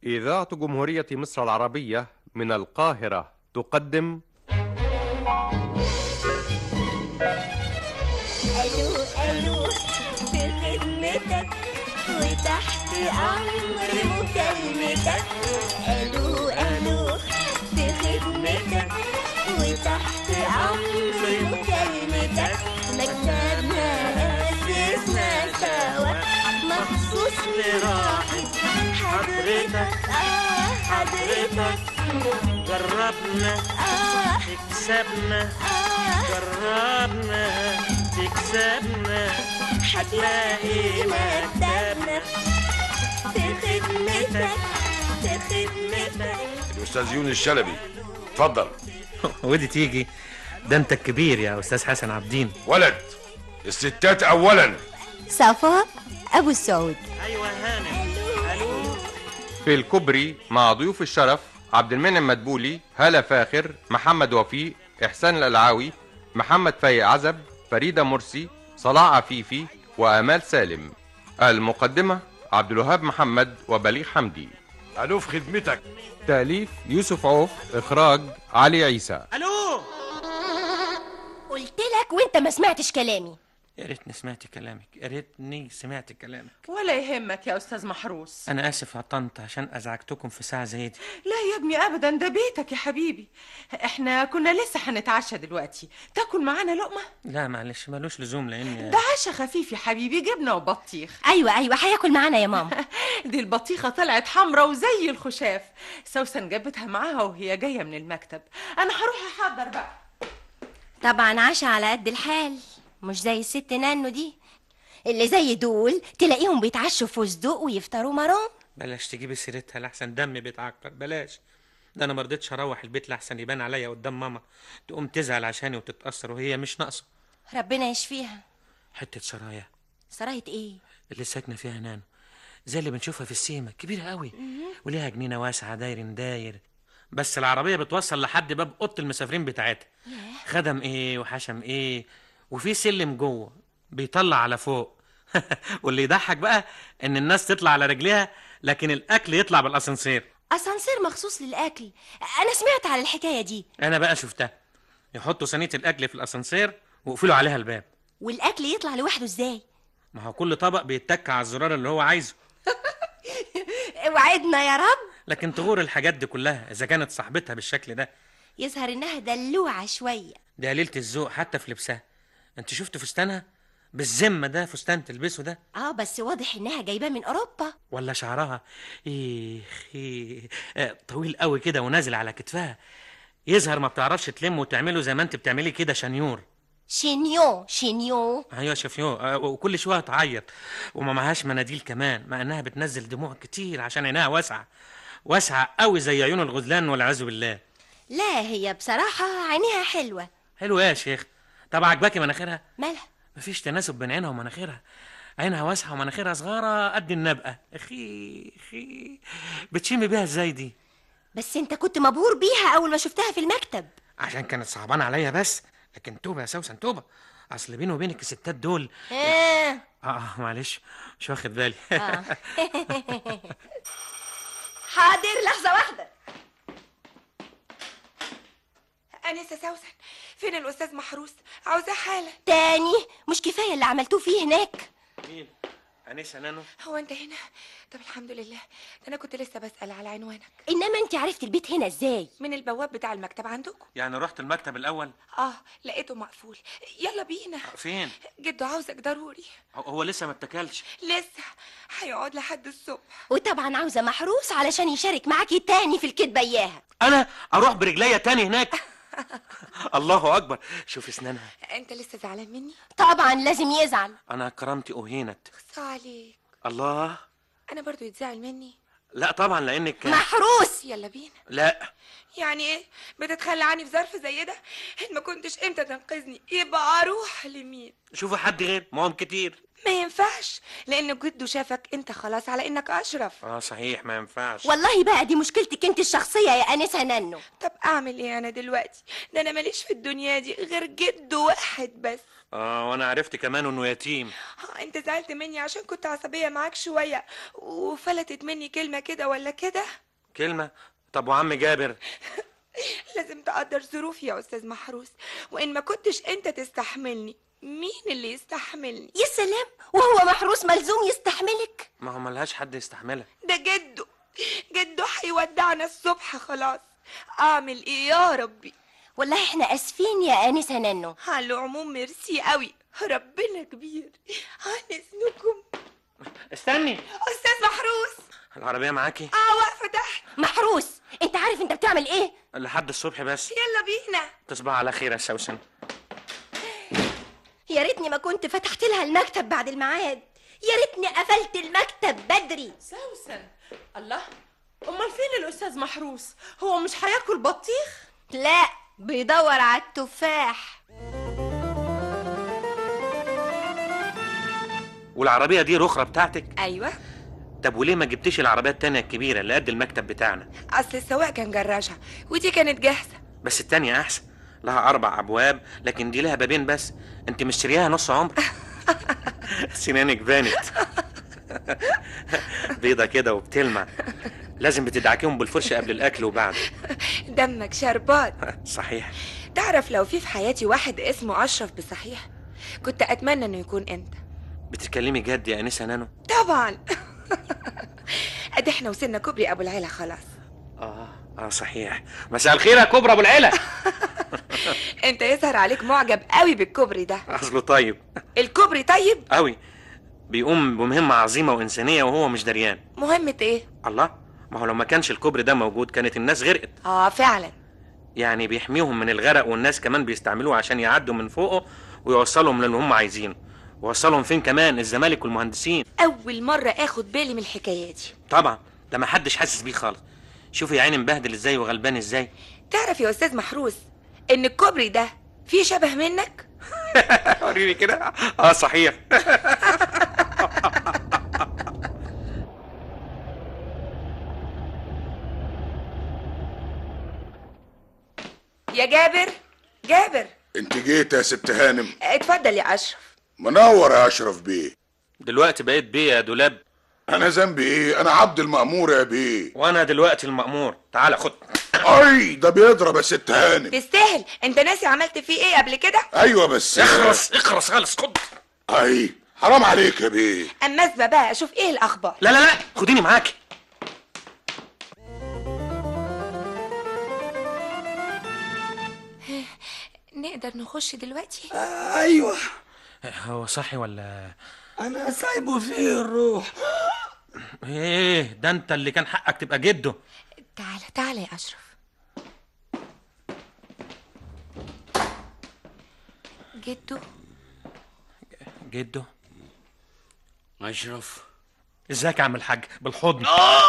إذاعة جمهورية مصر العربية من القاهرة تقدم الو الو في خدمتك وتحت امر مكالمتك الو الو في خدمتك وتحت امر مكالمتك مكتبنا اسسنا سوا مخصوص لراحة حضرتك اه حضرتك جربنا اه تكسبنا اه جربنا تكسبنا هتلاقي مكتبنا في خدمتك في خدمتك الاستاذ يونس شلبي اتفضل ودي تيجي ده انت الكبير يا استاذ حسن عبدين ولد الستات اولا صفاء أبو السعود ايوه هانم الو في الكوبري مع ضيوف الشرف عبد المنعم مدبولي هالة فاخر محمد وفيق إحسان الألعاوي محمد فايق عزب فريدة مرسي صلاح عفيفي وآمال سالم المقدمة عبد الوهاب محمد وبليغ حمدي الو في خدمتك تأليف يوسف عوف إخراج علي عيسى الو قلت لك وانت ما سمعتش كلامي يا ريتني سمعت كلامك يا ريتني سمعت كلامك ولا يهمك يا استاذ محروس انا اسف يا طنط عشان ازعجتكم في ساعه زي دي لا يا ابني ابدا ده بيتك يا حبيبي احنا كنا لسه هنتعشى دلوقتي تاكل معانا لقمه لا معلش ملوش لزوم لان ده عشا خفيف يا حبيبي جبنه وبطيخ أيوة أيوة هياكل معانا يا ماما دي البطيخه طلعت حمرا وزي الخشاف سوسن جابتها معاها وهي جايه من المكتب انا هروح احضر بقى طبعا عشا على قد الحال مش زي الست نانو دي اللي زي دول تلاقيهم بيتعشوا فستق ويفطروا مرام بلاش تجيبي سيرتها لحسن دمي بيتعكر بلاش ده انا مرضتش اروح البيت لحسن يبان عليا قدام ماما تقوم تزعل عشاني وتتاثر وهي مش ناقصه ربنا يشفيها حته سرايا سراية ايه اللي ساكنه فيها نانو زي اللي بنشوفها في السيما كبيره قوي وليها جنينه واسعه داير داير بس العربيه بتوصل لحد باب اوضه المسافرين بتاعتها خدم ايه وحشم ايه وفي سلم جوه بيطلع على فوق واللي يضحك بقى ان الناس تطلع على رجليها لكن الاكل يطلع بالاسانسير اسانسير مخصوص للاكل انا سمعت على الحكايه دي انا بقى شفتها يحطوا صينيه الاكل في الاسانسير ويقفلوا عليها الباب والاكل يطلع لوحده ازاي ما هو كل طبق بيتك على الزرار اللي هو عايزه وعدنا يا رب لكن تغور الحاجات دي كلها اذا كانت صاحبتها بالشكل ده يظهر انها دلوعه شويه دي قليله الذوق حتى في لبسها انت شفت فستانها بالذمه ده فستان تلبسه ده اه بس واضح انها جايباه من اوروبا ولا شعرها ايه ايه آه، طويل قوي كده ونازل على كتفها يظهر ما بتعرفش تلم وتعمله زي ما انت بتعملي كده شنيور شينيو شينيو ايوه شافيو آه، وكل شويه تعيط وما معهاش مناديل كمان مع انها بتنزل دموع كتير عشان عينها واسعه واسعه قوي زي عيون الغزلان والعياذ بالله لا هي بصراحه عينيها حلوه حلو ايه يا شيخ طب عجباكي مناخيرها مالها مفيش تناسب بين عينها ومناخيرها عينها واسعه ومناخيرها صغيره قد النبقه اخي اخي بتشمي بيها ازاي دي بس انت كنت مبهور بيها اول ما شفتها في المكتب عشان كانت صعبانه عليا بس لكن توبه يا سوسن توبه اصل بيني وبينك الستات دول آه. اه معلش مش واخد بالي آه. حاضر لحظه واحده أنسة سوسن فين الأستاذ محروس عاوزاه حالا تاني مش كفايه اللي عملتوه فيه هناك مين انسه نانو هو أنت هنا طب الحمد لله ده أنا كنت لسه بسأل على عنوانك انما انت عرفت البيت هنا ازاي من البواب بتاع المكتب عندكم يعني رحت المكتب الاول آه لقيته مقفول يلا بينا فين جدو عاوزك ضروري هو- هو لسه ما اتكلش لسه هيقعد لحد الصبح وطبعا عاوزه محروس علشان يشارك معاكي تاني في الكدبه اياها انا اروح برجليا تاني هناك الله اكبر شوف اسنانها أنت لسه زعلان مني طبعا لازم يزعل انا كرامتي اهينت خص عليك الله أنا برضو يتزعل مني لا طبعا لانك محروس يلا بينا لا يعني إيه بتتخلى عني في ظرف زي ده إن ما كنتش إمتى تنقذني يبقى أروح لمين شوفوا حد غير ما هم كتير ما ينفعش لان جده شافك انت خلاص على انك اشرف اه صحيح ما ينفعش والله بقى دي مشكلتك انت الشخصية يا أنسة نانو طب اعمل ايه انا دلوقتي ده انا ماليش في الدنيا دي غير جد واحد بس اه وانا عرفت كمان انه يتيم ها، انت زعلت مني عشان كنت عصبية معاك شوية وفلتت مني كلمة كده ولا كده كلمة طب وعم جابر لازم تقدر ظروفي يا استاذ محروس وان ما كنتش انت تستحملني مين اللي يستحملني يا سلام وهو محروس ملزوم يستحملك ما هو ملهاش حد يستحملها ده جده جده هيودعنا الصبح خلاص اعمل ايه يا ربي والله احنا اسفين يا انسه نانو على العموم ميرسي قوي ربنا كبير عن اذنكم استني استاذ محروس العربية معاكي اه واقفه تحت محروس انت عارف انت بتعمل ايه لحد الصبح بس يلا بينا تصبح على خير يا سوسن يا ريتني ما كنت فتحت لها المكتب بعد الميعاد يا ريتني قفلت المكتب بدري سوسن الله امال فين الاستاذ محروس هو مش هياكل بطيخ لا بيدور على التفاح والعربية دي رخرة بتاعتك ايوه طب وليه ما جبتيش العربية التانية الكبيرة اللي قد المكتب بتاعنا اصل السواق كان جراجها ودي كانت جاهزه بس التانية أحسن لها أربع أبواب لكن دي لها بابين بس أنت مشترياها نص عمر سنانك بانت بيضة كده وبتلمع لازم بتدعكيهم بالفرشة قبل الأكل وبعد دمك شربات صحيح تعرف لو في في حياتي واحد اسمه اشرف بصحيح كنت اتمنى انه يكون انت بتتكلمي جد يا أنسة نانو طبعا ادي احنا وصلنا كوبري ابو العيله خلاص آه آه صحيح مساء الخير يا كبرى أبو العيلة انت يظهر عليك معجب قوي بالكوبري ده أصله طيب الكوبري طيب قوي بيقوم بمهمة عظيمة وإنسانية وهو مش دريان مهمة ايه الله ما هو لو ما كانش الكوبري ده موجود كانت الناس غرقت اه فعلا يعني بيحميهم من الغرق والناس كمان بيستعملوه عشان يعدوا من فوقه ويوصلهم للي هم عايزينه وصلهم فين كمان الزمالك والمهندسين اول مرة اخد بالي من الحكاية دي طبعا ده ما حدش حاسس بيه خالص شوفي يا عيني مبهدل ازاي وغلبان ازاي تعرف يا استاذ محروس ان الكوبري ده فيه شبه منك وريني كده اه صحيح يا جابر جابر انت جيت يا ست هانم اتفضل يا اشرف منور يا اشرف بيه دلوقتي بقيت بيه يا دولاب انا ذنبي ايه انا عبد المأمور يا بيه وانا دلوقتي المأمور تعال خد اي ده بيضرب يا ست هانم تستاهل انت ناسي عملت فيه ايه قبل كده ايوه بس اخرس اخرس خالص خد اي حرام عليك يا بيه اما اسبق بقى اشوف ايه الاخبار لا لا لا خديني معاكي نقدر نخش دلوقتي ايوه هو صحي ولا انا سايبه فيه الروح ايه ده انت اللي كان حقك تبقى جده تعالى تعالى يا اشرف جدو جده اشرف ازيك يا عم الحاج بالحضن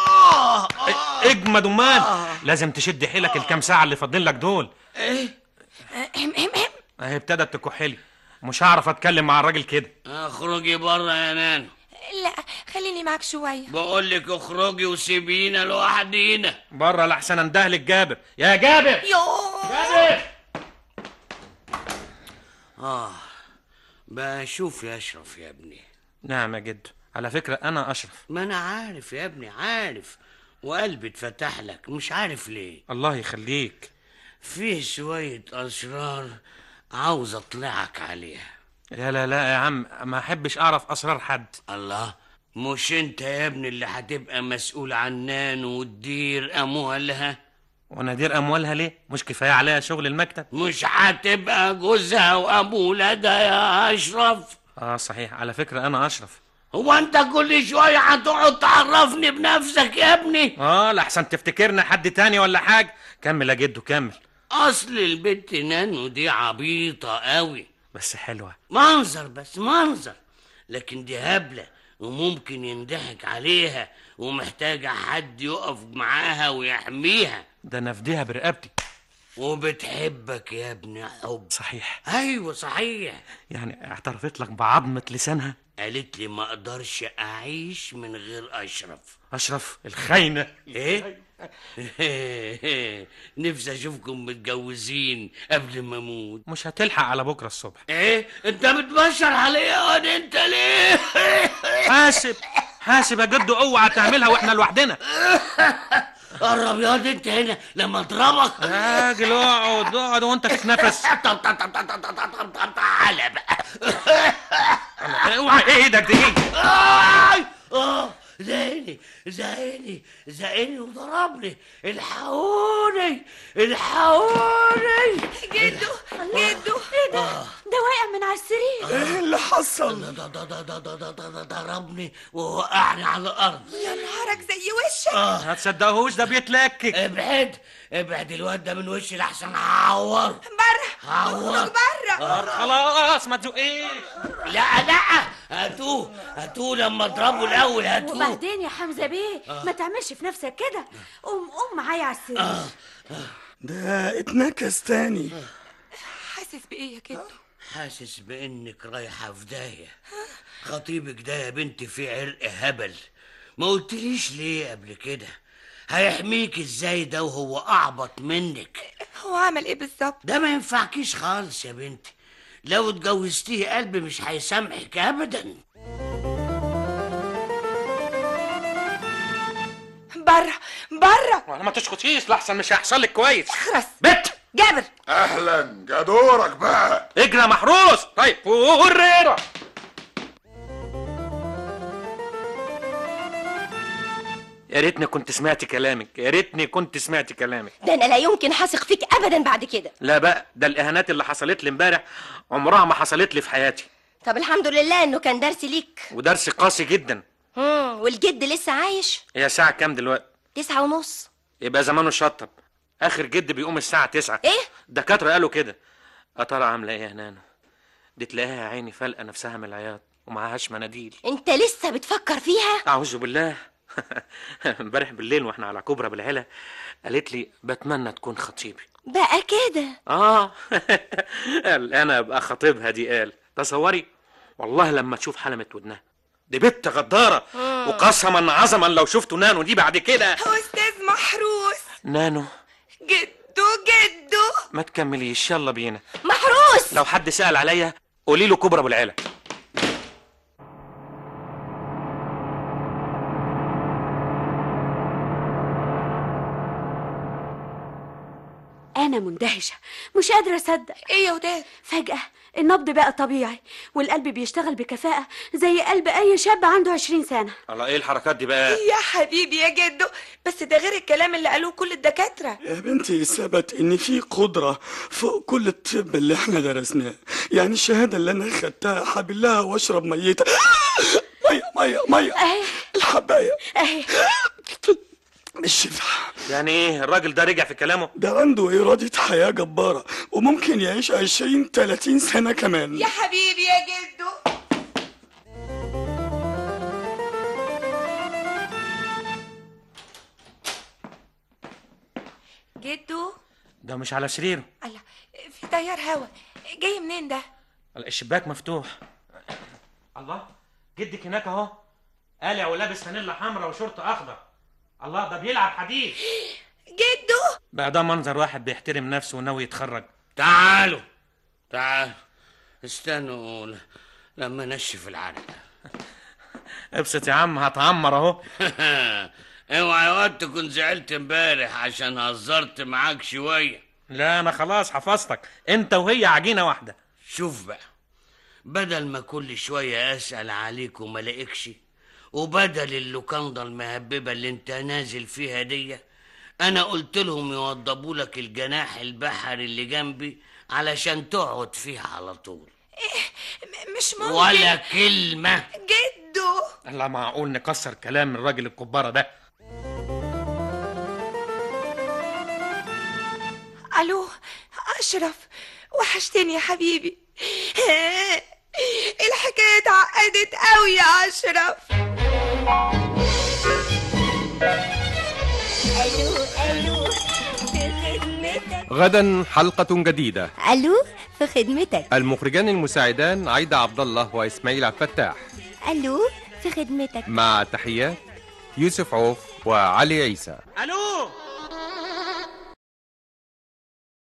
اجمد امال لازم تشد حيلك الكام ساعه اللي فاضلين لك دول هم هم هم اهي ابتدت تكحلي مش هعرف اتكلم مع الراجل كده اخرجي بره يا نانو لا خليني معاك شوية بقول لك اخرجي وسيبينا لوحدينا بره لحسن اندهلك جابر يا جابر يوه جابر اه بشوف يا اشرف يا ابني نعم يا جدو على فكره انا اشرف ما انا عارف يا ابني عارف وقلبي اتفتح لك مش عارف ليه الله يخليك فيه شوية اسرار عاوز اطلعك عليها لا لا لا يا عم ما احبش اعرف اسرار حد الله مش انت يا ابني اللي هتبقى مسؤول عن نانو وتدير اموالها وانا ادير اموالها ليه مش كفايه عليها شغل المكتب مش هتبقى جوزها وابو ولادها يا اشرف اه صحيح على فكره انا اشرف هو انت كل شوية هتقعد تعرفني بنفسك يا ابني اه لحسن تفتكرنا حد تاني ولا حاجه كمل يا جدو كمل اصل البت نانو دي عبيطة قوي بس حلوه منظر بس منظر لكن دي هبلة وممكن ينضحك عليها ومحتاجة حد يقف معاها ويحميها ده انا افديها برقبتي وبتحبك يا ابني حب صحيح ايوه صحيح يعني اعترفت لك بعظمه لسانها قالت لي ما اقدرش اعيش من غير اشرف اشرف الخاينه ايه نفسي اشوفكم متجوزين قبل ما اموت مش هتلحق على بكره الصبح ايه انت بتبشر عليا واد انت ليه حاسب حاسب يا جدو اوعى تعملها واحنا لوحدنا قرب يا واد انت هنا لما اضربك راجل اقعد اقعد وانت تتنفس طب طب طب طب طب طب طب طب طب تعالى بقى اوعى ايدك دي آي! اه زقني زقني زقني وضربني الحقوني الحقوني جدو جدو ايه ده ده واقع من على السرير ايه اللي حصل ده ده ده ده ده ده ده ده ده ضربني ووقعني على الارض يا نهارك زي وشك ما تصدقهوش ده بيتلكك ابعد ابعد الواد ده من وشي لحسن هعور بره هعور اخرج بره خلاص ما تزقيش لا لا هاتوه هاتوه لما اضربه الاول هاتوه وبعدين يا حمزه بيه ما تعملش في نفسك كده قوم قوم معايا على السرير ده اتنكس تاني حاسس بايه يا جدو حاسس بانك رايحه في داهيه خطيبك ده يا بنتي فيه عرق هبل ما قلتليش ليه قبل كده هيحميك ازاي ده وهو اعبط منك هو عمل ايه بالظبط ده ما ينفعكيش خالص يا بنتي لو اتجوزتيه قلبي مش هيسامحك ابدا بره بره وانا ما تسكتيش لحسن مش هيحصل لك كويس اخرس بت جابر اهلا جدورك بقى اجري يا محروس طيب وريرة يا ريتني كنت سمعت كلامك يا ريتني كنت سمعت كلامك ده انا لا يمكن هثق فيك ابدا بعد كده لا بقى ده الاهانات اللي حصلت لي امبارح عمرها ما حصلت لي في حياتي طب الحمد لله انه كان درس ليك ودرس قاسي جدا مم. والجد لسه عايش هي ساعة كام دلوقتي تسعة ونص يبقى زمانه شطب اخر جد بيقوم الساعة تسعة ايه الدكاترة قالوا كده يا ترى عاملة ايه يا نانو دي تلاقيها يا عيني فالقة نفسها من العياط ومعهاش مناديل انت لسه بتفكر فيها اعوذ بالله امبارح بالليل واحنا على كبرى بالعلا قالت لي بتمنى تكون خطيبي بقى كده اه قال انا ابقى خطيبها دي قال تصوري والله لما تشوف حلمة ودنها دي بنت غدارة وقسما عظما لو شفتوا نانو دي بعد كده استاذ محروس نانو جدو جدو ما تكمليش يلا بينا محروس لو حد سأل عليا قولي له كبرى بالعلا انا مندهشه مش قادره اصدق ايه يا وداد فجاه النبض بقى طبيعي والقلب بيشتغل بكفاءه زي قلب اي شاب عنده عشرين سنه الله ايه الحركات دي بقى يا حبيبي يا جدو بس ده غير الكلام اللي قالوه كل الدكاترة يا بنتي ثبت ان في قدرة فوق كل الطب اللي احنا درسناه يعني الشهادة اللي انا خدتها حبلها واشرب ميتة مية مية مية اهي الحباية اهي الشفا يعني ايه الراجل ده رجع في كلامه ده عنده إرادة حياة جبارة وممكن يعيش عشرين تلاتين سنة كمان يا حبيبي يا جدو جدو ده مش على سريره الله في تيار هوا جاي منين ده الشباك مفتوح الله جدك هناك اهو قالع ولابس فانيلا حمراء وشورت اخضر الله ده بيلعب حديد جدو بقى ده منظر واحد بيحترم نفسه وناوي يتخرج تعالوا تعالوا استنوا ل- لما نشف العرق ابسط يا عم هتعمر اهو اوعى يا واد تكون زعلت امبارح عشان هزرت معاك شويه لا انا خلاص حفظتك انت وهي عجينه واحده شوف بقى بدل ما كل شويه اسال عليك وما الاقيكش وبدل اللوكاندا المهببه اللي انت نازل فيها دي انا قلت لهم يوضبوا لك الجناح البحري اللي جنبي علشان تقعد فيها على طول م- مش ممكن ولا كلمه جدو لا معقول نكسر كلام الراجل الكبارة ده الو اشرف وحشتني يا حبيبي الحكايه اتعقدت قوي يا اشرف الو الو في خدمتك غدا حلقة جديدة الو في خدمتك المخرجان المساعدان عايدة عبد الله وإسماعيل عبد الفتاح الو في خدمتك مع تحيات يوسف عوف وعلي عيسى الو